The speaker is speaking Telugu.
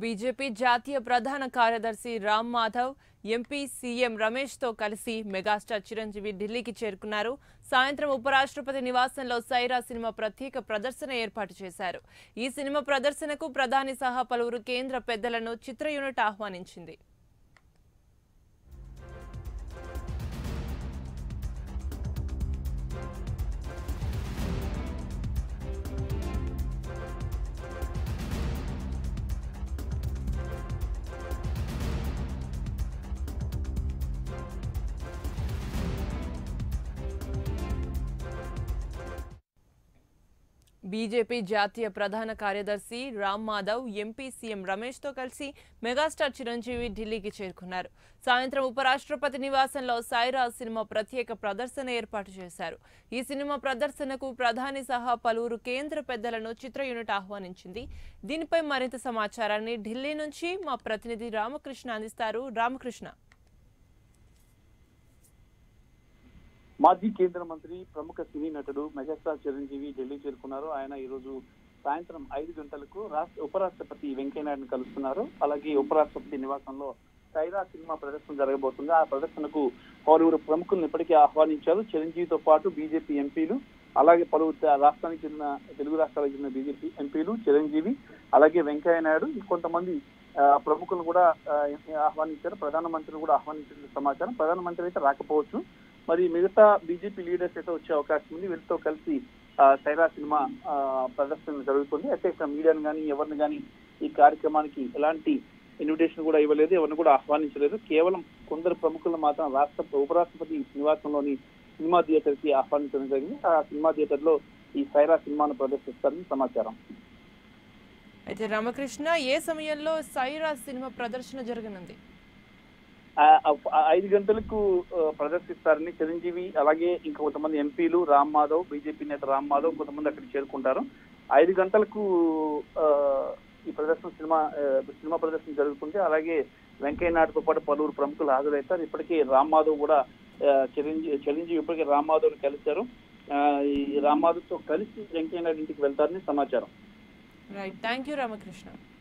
బీజేపీ జాతీయ ప్రధాన కార్యదర్శి రామ్ మాధవ్ ఎంపీ సీఎం రమేష్ తో కలిసి మెగాస్టార్ చిరంజీవి ఢిల్లీకి చేరుకున్నారు సాయంత్రం ఉపరాష్ట్రపతి నివాసంలో సైరా సినిమా ప్రత్యేక ప్రదర్శన ఏర్పాటు చేశారు ఈ సినిమా ప్రదర్శనకు ప్రధాని సహా పలువురు కేంద్ర పెద్దలను చిత్ర యూనిట్ ఆహ్వానించింది బీజేపీ జాతీయ ప్రధాన కార్యదర్శి రామ్ మాధవ్ ఎంపీ సీఎం రమేష్ తో కలిసి మెగాస్టార్ చిరంజీవి ఢిల్లీకి చేరుకున్నారు సాయంత్రం ఉపరాష్ట్రపతి నివాసంలో సాయిరా సినిమా ప్రత్యేక ప్రదర్శన ఏర్పాటు చేశారు ఈ సినిమా ప్రదర్శనకు ప్రధాని సహా పలువురు కేంద్ర పెద్దలను చిత్ర యూనిట్ ఆహ్వానించింది దీనిపై మరింత సమాచారాన్ని ఢిల్లీ నుంచి మా ప్రతినిధి రామకృష్ణ అందిస్తారు రామకృష్ణ మాజీ కేంద్ర మంత్రి ప్రముఖ సినీ నటుడు మెగాస్టార్ చిరంజీవి ఢిల్లీ చేరుకున్నారు ఆయన ఈ రోజు సాయంత్రం ఐదు గంటలకు రాష్ట్ర ఉపరాష్ట్రపతి వెంకయ్యనాయుడుని కలుస్తున్నారు అలాగే ఉపరాష్ట్రపతి నివాసంలో సైరా సినిమా ప్రదర్శన జరగబోతుంది ఆ ప్రదర్శనకు పలువురు ప్రముఖులను ఇప్పటికే ఆహ్వానించారు చిరంజీవితో పాటు బీజేపీ ఎంపీలు అలాగే పలువురు త- రాష్ట్రానికి చెందిన తెలుగు రాష్ట్రాలకు చెందిన బీజేపీ ఎంపీలు చిరంజీవి అలాగే వెంకయ్య నాయుడు కొంతమంది ఆ, ప్రముఖులను కూడా ఆ, ఆహ్వానించారు ప్రధానమంత్రిని కూడా ఆహ్వానించిన సమాచారం ప్రధానమంత్రి అయితే రాకపోవచ్చు మరి మిగతా బీజేపీ లీడర్స్ అయితే వచ్చే అవకాశం ఉంది వీళ్ళతో కలిసి ఆ, సైరా సినిమా ఆ, ప్రదర్శన జరుగుతుంది అయితే ఇక్కడ మీడియాను కానీ ఎవరిని కానీ ఈ కార్యక్రమానికి ఎలాంటి ఇన్విటేషన్ కూడా ఇవ్వలేదు ఎవరిని కూడా ఆహ్వానించలేదు కేవలం కొందరు ప్రముఖులను మాత్రం రాష్ట్ర ఉపరాష్ట్రపతి నివాసంలోని సినిమా థియేటర్ కి ఆహ్వానించడం జరిగింది ఆ సినిమా థియేటర్ లో ఈ సైరా సినిమాను ప్రదర్శిస్తారని సమాచారం అయితే రామకృష్ణ ఏ సమయంలో సైరా సినిమా ప్రదర్శన జరగనుంది ఆ, ఆ, ఐదు గంటలకు ఆ, ప్రదర్శిస్తారని చిరంజీవి అలాగే ఇంకా కొంతమంది ఎంపీలు రామ్ మాధవ్ బీజేపీ నేత రామ్ మాధవ్ కొంతమంది అక్కడికి చేరుకుంటారు ఐదు గంటలకు ఆ, ఈ ప్రదర్శన సినిమా ఆ, సినిమా ప్రదర్శన జరుగుతుంది అలాగే వెంకయ్య నాయుడుతో పాటు పలువురు ప్రముఖులు హాజరవుతారు ఇప్పటికే రామ్ మాధవ్ కూడా ఆ, చిరంజీవి చిరంజీవి ఇప్పటికే రామ్ మాధవ్ కలిశారు ఆ, ఈ రామ్ మాధవ్ తో కలిసి వెంకయ్య నాయుడు ఇంటికి వెళ్తారని సమాచారం రైట్ థ్యాంక్ యూ రామకృష్ణ